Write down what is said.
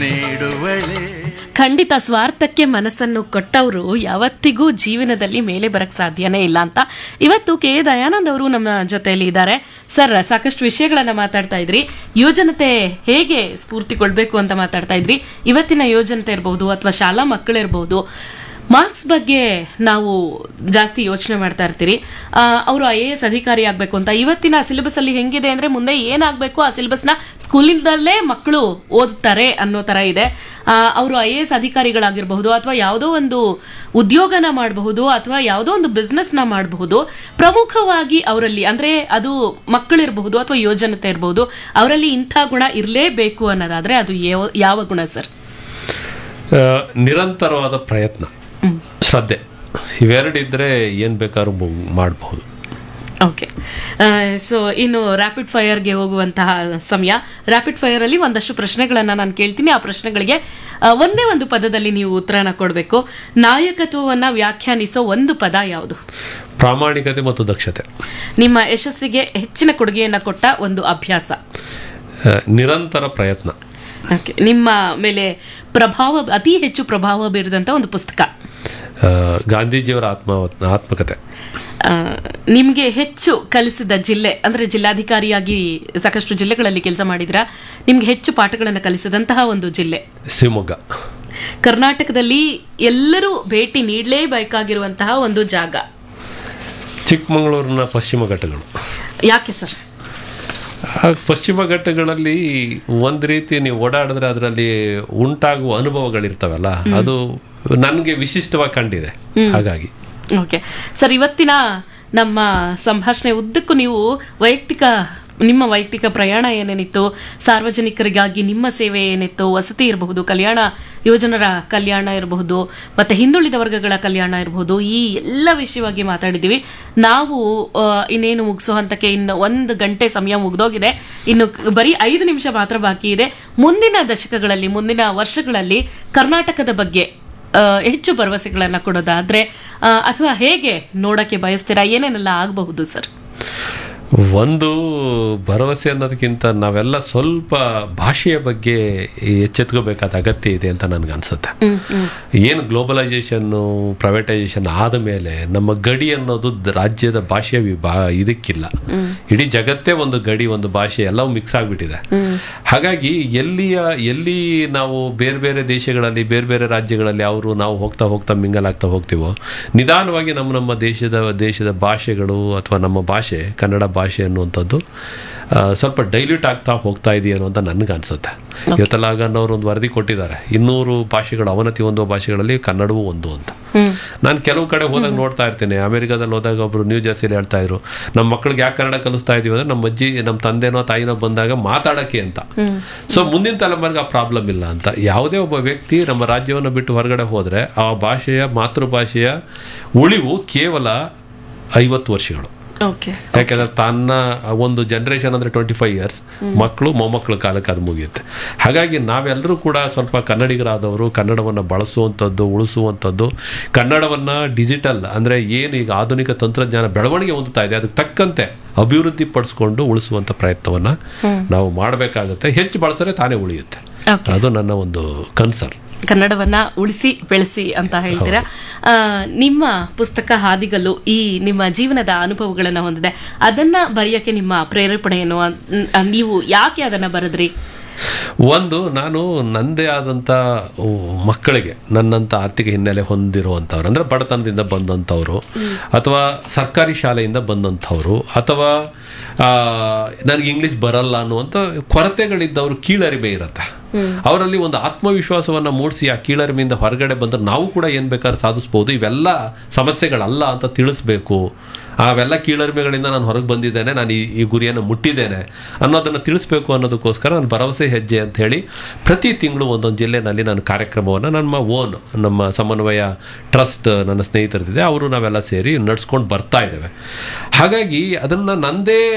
ನೀಡುವಳೆ ಖಂಡಿತ ಸ್ವಾರ್ಥಕ್ಕೆ ಮನಸ್ಸನ್ನು ಕೊಟ್ಟವರು ಯಾವತ್ತಿಗೂ ಜೀವನದಲ್ಲಿ ಮೇಲೆ ಬರಕ್ ಸಾಧ್ಯನೇ ಇಲ್ಲ ಅಂತ ಇವತ್ತು ಕೆ ಎ ದಯಾನಂದ್ ಅವರು ನಮ್ಮ ಜೊತೆಯಲ್ಲಿ ಇದ್ದಾರೆ ಸರ್ ಸಾಕಷ್ಟು ವಿಷಯಗಳನ್ನ ಮಾತಾಡ್ತಾ ಇದ್ರಿ ಯುವಜನತೆ ಹೇಗೆ ಸ್ಫೂರ್ತಿಗೊಳ್ಬೇಕು ಅಂತ ಮಾತಾಡ್ತಾ ಇದ್ರಿ ಇವತ್ತಿನ ಯುವಜನತೆ ಇರಬಹುದು ಅಥವಾ ಶಾಲಾ ಮಕ್ಕಳಿರ್ಬಹುದು ಮಾರ್ಕ್ಸ್ ಬಗ್ಗೆ ನಾವು ಜಾಸ್ತಿ ಯೋಚನೆ ಮಾಡ್ತಾ ಇರ್ತೀರಿ ಅವರು ಐ ಎ ಎಸ್ ಅಧಿಕಾರಿ ಆಗಬೇಕು ಅಂತ ಇವತ್ತಿನ ಸಿಲೆಬಸ್ ಅಲ್ಲಿ ಹೆಂಗಿದೆ ಅಂದ್ರೆ ಮುಂದೆ ಏನಾಗಬೇಕು ಆ ಸಿಲೆಬಸ್ನ ಸ್ಕೂಲಿಂದಲೇ ಮಕ್ಕಳು ಓದುತ್ತಾರೆ ಅನ್ನೋ ತರ ಇದೆ ಅವರು ಐ ಎ ಎಸ್ ಅಧಿಕಾರಿಗಳಾಗಿರಬಹುದು ಅಥವಾ ಯಾವುದೋ ಒಂದು ಉದ್ಯೋಗನ ಮಾಡಬಹುದು ಅಥವಾ ಯಾವುದೋ ಒಂದು ಬಿಸ್ನೆಸ್ನ ಮಾಡಬಹುದು ಪ್ರಮುಖವಾಗಿ ಅವರಲ್ಲಿ ಅಂದ್ರೆ ಅದು ಮಕ್ಕಳಿರಬಹುದು ಅಥವಾ ಯೋಜನತೆ ಇರಬಹುದು ಅವರಲ್ಲಿ ಇಂಥ ಗುಣ ಇರಲೇಬೇಕು ಅನ್ನೋದಾದ್ರೆ ಅದು ಯಾವ- ಯಾವ ಗುಣ ಸರ್ ಆ, ನಿರಂತರವಾದ ಪ್ರಯತ್ನ ಶ್ರದ್ಧೆ ಇವೆರಡಿದ್ರೆ ಏನು ಬೇಕಾದ್ರೂ ಮು- ಮಾಡಬಹುದು ಓಕೆ ಸೊ ಇನ್ನು ರ್ಯಾಪಿಡ್ ಫೈರ್ಗೆ ಹೋಗುವಂತಹ ಸಮಯ ರ್ಯಾಪಿಡ್ ಫೈರ್ ಅಲ್ಲಿ ಒಂದಷ್ಟು ಪ್ರಶ್ನೆಗಳನ್ನ ನಾನು ಕೇಳ್ತೀನಿ ಆ ಪ್ರಶ್ನೆಗಳಿಗೆ ಆ, ಒಂದೇ ಒಂದು ಪದದಲ್ಲಿ ನೀವು ಉತ್ತರನ ಕೊಡಬೇಕು ನಾಯಕತ್ವವನ್ನ ವ್ಯಾಖ್ಯಾನಿಸೋ ಒಂದು ಪದ ಯಾವುದು ಪ್ರಾಮಾಣಿಕತೆ ಮತ್ತು ದಕ್ಷತೆ ನಿಮ್ಮ ಯಶಸ್ಸಿಗೆ ಹೆಚ್ಚಿನ ಕೊಡುಗೆಯನ್ನ ಕೊಟ್ಟ ಒಂದು ಅಭ್ಯಾಸ ಆ, ನಿರಂತರ ಪ್ರಯತ್ನ ಓಕೆ ನಿಮ್ಮ ಮೇಲೆ ಪ್ರಭಾವ ಅತಿ ಹೆಚ್ಚು ಪ್ರಭಾವ ಬೀರಿದಂತ ಒಂದು ಪುಸ್ತಕ ಆ, ಗಾಂಧೀಜಿಯವರ ಆತ್ಮ ಆತ್ಮಕತೆ ನಿಮಗೆ ಹೆಚ್ಚು ಕಲಿಸಿದ ಜಿಲ್ಲೆ ಅಂದ್ರೆ ಜಿಲ್ಲಾಧಿಕಾರಿಯಾಗಿ ಸಾಕಷ್ಟು ಜಿಲ್ಲೆಗಳಲ್ಲಿ ಕೆಲಸ ಮಾಡಿದ್ರ ನಿಮ್ಗೆ ಹೆಚ್ಚು ಪಾಠಗಳನ್ನು ಕಲಿಸಿದಂತಹ ಒಂದು ಜಿಲ್ಲೆ ಶಿವಮೊಗ್ಗ ಕರ್ನಾಟಕದಲ್ಲಿ ಎಲ್ಲರೂ ಭೇಟಿ ನೀಡಲೇಬೇಕಾಗಿರುವಂತಹ ಒಂದು ಜಾಗ ಚಿಕ್ಕಮಗಳೂರಿನ ಪಶ್ಚಿಮ ಘಟ್ಟಗಳು ಯಾಕೆ ಸರ್ ಆ ಪಶ್ಚಿಮ ಘಟ್ಟಗಳಲ್ಲಿ ಒಂದು ರೀತಿ ನೀವು ಓಡಾಡಿದ್ರೆ ಅದರಲ್ಲಿ ಉಂಟಾಗುವ ಅನುಭವಗಳಿರ್ತವಲ್ಲ ಅದು ನನಗೆ ವಿಶಿಷ್ಟವಾಗಿ ಕಂಡಿದೆ ಹಾಗಾಗಿ ಓಕೆ ಸರ್ ಇವತ್ತಿನ ನಮ್ಮ ಸಂಭಾಷಣೆ ಉದ್ದಕ್ಕೂ ನೀವು ವೈಯಕ್ತಿಕ ನಿಮ್ಮ ವೈಯಕ್ತಿಕ ಪ್ರಯಾಣ ಏನೇನಿತ್ತು ಸಾರ್ವಜನಿಕರಿಗಾಗಿ ನಿಮ್ಮ ಸೇವೆ ಏನಿತ್ತು ವಸತಿ ಇರಬಹುದು ಕಲ್ಯಾಣ ಯೋಜನರ ಕಲ್ಯಾಣ ಇರಬಹುದು ಮತ್ತೆ ಹಿಂದುಳಿದ ವರ್ಗಗಳ ಕಲ್ಯಾಣ ಇರಬಹುದು ಈ ಎಲ್ಲ ವಿಷಯವಾಗಿ ಮಾತಾಡಿದ್ದೀವಿ ನಾವು ಆ, ಇನ್ನೇನು ಮುಗಿಸೋ ಹಂತಕ್ಕೆ ಇನ್ನು ಒಂದು ಗಂಟೆ ಸಮಯ ಮುಗ್ದೋಗಿದೆ ಇನ್ನು ಕ- ಬರೀ ಐದು ನಿಮಿಷ ಮಾತ್ರ ಬಾಕಿ ಇದೆ ಮುಂದಿನ ದಶಕಗಳಲ್ಲಿ ಮುಂದಿನ ವರ್ಷಗಳಲ್ಲಿ ಕರ್ನಾಟಕದ ಬಗ್ಗೆ ಆ, ಹೆಚ್ಚು ಭರವಸೆಗಳನ್ನ ಕೊಡೋದಾದ್ರೆ ಆ, ಅಥವಾ ಹೇಗೆ ನೋಡಕ್ಕೆ ಬಯಸ್ತೀರಾ ಏನೇನೆಲ್ಲ ಆಗಬಹುದು ಸರ್ ಒಂದು ಭರವಸೆ ಅನ್ನೋದಕ್ಕಿಂತ ನಾವೆಲ್ಲ ಸ್ವಲ್ಪ ಭಾಷೆಯ ಬಗ್ಗೆ ಎಚ್ಚೆತ್ಕೋಬೇಕಾದ ಅಗತ್ಯ ಇದೆ ಅಂತ ನನಗೆ ಅನ್ಸುತ್ತೆ ಏನು ಗ್ಲೋಬಲೈಸೇಷನ್ನು ಪ್ರೈವೇಟೈಸೇಷನ್ ಆದ ಮೇಲೆ ನಮ್ಮ ಗಡಿ ಅನ್ನೋದು ದ- ರಾಜ್ಯದ ಭಾಷೆಯ ವಿಭಾ ಇದಕ್ಕಿಲ್ಲ ಇಡೀ ಜಗತ್ತೇ ಒಂದು ಗಡಿ ಒಂದು ಭಾಷೆ ಎಲ್ಲವೂ ಮಿಕ್ಸ್ ಆಗಿಬಿಟ್ಟಿದೆ ಹಾಗಾಗಿ ಎಲ್ಲಿಯ ಎಲ್ಲಿ ನಾವು ಬೇರೆ ಬೇರೆ ದೇಶಗಳಲ್ಲಿ ಬೇರೆ ಬೇರೆ ರಾಜ್ಯಗಳಲ್ಲಿ ಅವರು ನಾವು ಹೋಗ್ತಾ ಹೋಗ್ತಾ ಮಿಂಗಲ್ ಆಗ್ತಾ ಹೋಗ್ತೀವೋ ನಿಧಾನವಾಗಿ ನಮ್ಮ ನಮ್ಮ ದೇಶದ ದೇಶದ ಭಾಷೆಗಳು ಅಥವಾ ನಮ್ಮ ಭಾಷೆ ಕನ್ನಡ ಭಾಷೆ ಅನ್ನುವಂಥದ್ದು ಆ, ಸ್ವಲ್ಪ ಡೈಲ್ಯೂಟ್ ಆಗ್ತಾ ಹೋಗ್ತಾ ಇದೆಯೇನೋ ಅಂತ ನನಗೆ ಅನ್ಸುತ್ತೆ ಇವತ್ತೆಲ್ಲ ಅವರು ಒಂದು ವರದಿ ಕೊಟ್ಟಿದ್ದಾರೆ ಇನ್ನೂರು ಭಾಷೆಗಳು ಅವನತಿ ಹೊಂದುವ ಭಾಷೆಗಳಲ್ಲಿ ಕನ್ನಡವೂ ಒಂದು ಅಂತ ನಾನು ಕೆಲವು ಕಡೆ ಹೋದಾಗ ನೋಡ್ತಾ ಇರ್ತೀನಿ ಅಮೆರಿಕಾದಲ್ಲಿ ಹೋದಾಗ ಒಬ್ರು ನ್ಯೂ ಜರ್ಸಿಲಿ ಹೇಳ್ತಾ ಇದ್ರು ನಮ್ಮ ಮಕ್ಕಳಿಗೆ ಯಾಕೆ ಕನ್ನಡ ಕಲಿಸ್ತಾ ಇದೀವಿ ಅಂದ್ರೆ ನಮ್ಮ ಅಜ್ಜಿ ನಮ್ಮ ತಂದೆನೋ ತಾಯಿನೋ ಬಂದಾಗ ಮಾತಾಡಕ್ಕೆ ಅಂತ ಸೊ ಮುಂದಿನ ತಲೆಮಾರಿಗೆ ಆ ಪ್ರಾಬ್ಲಮ್ ಇಲ್ಲ ಅಂತ ಯಾವುದೇ ಒಬ್ಬ ವ್ಯಕ್ತಿ ನಮ್ಮ ರಾಜ್ಯವನ್ನು ಬಿಟ್ಟು ಹೊರಗಡೆ ಹೋದ್ರೆ ಆ ಭಾಷೆಯ ಮಾತೃಭಾಷೆಯ ಉಳಿವು ಕೇವಲ ಐವತ್ತು ವರ್ಷಗಳು ಓಕೆ ಯಾಕೆಂದ್ರೆ ತನ್ನ ಒಂದು ಜನರೇಷನ್ ಅಂದ್ರೆ ಟ್ವೆಂಟಿ ಫೈವ್ ಇಯರ್ಸ್ ಮಕ್ಕಳು ಮೊಮ್ಮಕ್ಕಳ ಕಾಲಕ್ಕೆ ಅದು ಮುಗಿಯುತ್ತೆ ಹಾಗಾಗಿ ನಾವೆಲ್ಲರೂ ಕೂಡ ಸ್ವಲ್ಪ ಕನ್ನಡಿಗರಾದವರು ಕನ್ನಡವನ್ನು ಬಳಸುವಂಥದ್ದು ಉಳಿಸುವಂಥದ್ದು ಕನ್ನಡವನ್ನು ಡಿಜಿಟಲ್ ಅಂದರೆ ಏನು ಈಗ ಆಧುನಿಕ ತಂತ್ರಜ್ಞಾನ ಬೆಳವಣಿಗೆ ಹೊಂದುತ್ತಾ ಇದೆ ಅದಕ್ಕೆ ತಕ್ಕಂತೆ ಅಭಿವೃದ್ಧಿ ಪಡಿಸ್ಕೊಂಡು ಉಳಿಸುವಂಥ ಪ್ರಯತ್ನವನ್ನು ನಾವು ಮಾಡಬೇಕಾಗುತ್ತೆ ಹೆಚ್ಚು ಬಳಸಿದ್ರೆ ತಾನೇ ಉಳಿಯುತ್ತೆ ಓಕೆ ಅದು ನನ್ನ ಒಂದು ಕನ್ಸರ್ನ್ ಕನ್ನಡವನ್ನ ಉಳಿಸಿ ಬೆಳೆಸಿ ಅಂತ ಹೇಳ್ತೀರಾ ಆ, ನಿಮ್ಮ ಪುಸ್ತಕ ಹಾದಿಗಲ್ಲು ಈ ನಿಮ್ಮ ಜೀವನದ ಅನುಭವಗಳನ್ನ ಹೊಂದಿದೆ ಅದನ್ನ ಬರೆಯಕ್ಕೆ ನಿಮ್ಮ ಪ್ರೇರೇಪಣೆ ಏನು ಅನ್- ಅನ್- ನೀವು ಯಾಕೆ ಅದನ್ನ ಬರೆದ್ರಿ ಒಂದು ನಾನು ನನ್ನದೇ ಆದಂಥ ಮಕ್ಕಳಿಗೆ ನನ್ನಂಥ ಆರ್ಥಿಕ ಹಿನ್ನೆಲೆ ಹೊಂದಿರುವಂಥವ್ರು ಅಂದರೆ ಬಡತನದಿಂದ ಬಂದಂಥವ್ರು ಅಥವಾ ಸರ್ಕಾರಿ ಶಾಲೆಯಿಂದ ಬಂದಂಥವ್ರು ಅಥವಾ ಆ, ನನಗೆ ಇಂಗ್ಲೀಷ್ ಬರಲ್ಲ ಅನ್ನುವಂಥ ಕೊರತೆಗಳಿದ್ದವರು ಕೀಳರಿಮೆ ಇರುತ್ತೆ ಅವರಲ್ಲಿ ಒಂದು ಆತ್ಮವಿಶ್ವಾಸವನ್ನು ಮೂಡಿಸಿ ಆ ಕೀಳರಿಮೆಯಿಂದ ಹೊರಗಡೆ ಬಂದರೆ ನಾವು ಕೂಡ ಏನು ಬೇಕಾದ್ರೂ ಸಾಧಿಸ್ಬೋದು ಇವೆಲ್ಲ ಸಮಸ್ಯೆಗಳಲ್ಲ ಅಂತ ತಿಳಿಸ್ಬೇಕು ಅವೆಲ್ಲ ಕೀಳರಿಮೆಗಳಿಂದ ನಾನು ಹೊರಗೆ ಬಂದಿದ್ದೇನೆ ನಾನು ಈ ಈ ಗುರಿಯನ್ನು ಮುಟ್ಟಿದ್ದೇನೆ ಅನ್ನೋದನ್ನು ತಿಳಿಸ್ಬೇಕು ಅನ್ನೋದಕ್ಕೋಸ್ಕರ ನಾನು ಭರವಸೆ ಹೆಜ್ಜೆ ಅಂತ ಹೇಳಿ ಪ್ರತಿ ತಿಂಗಳು ಒಂದೊಂದು ಜಿಲ್ಲೆನಲ್ಲಿ ನಾನು ಕಾರ್ಯಕ್ರಮವನ್ನು ನಮ್ಮ ಓನ್ ನಮ್ಮ ಸಮನ್ವಯ ಟ್ರಸ್ಟ್ ನನ್ನ ಸ್ನೇಹಿತರದಿದೆ ಅವರು ನಾವೆಲ್ಲ ಸೇರಿ ನಡ್ಸ್ಕೊಂಡು ಬರ್ತಾ ಇದ್ದೇವೆ ಹಾಗಾಗಿ ಅದನ್ನು ನಂದೇ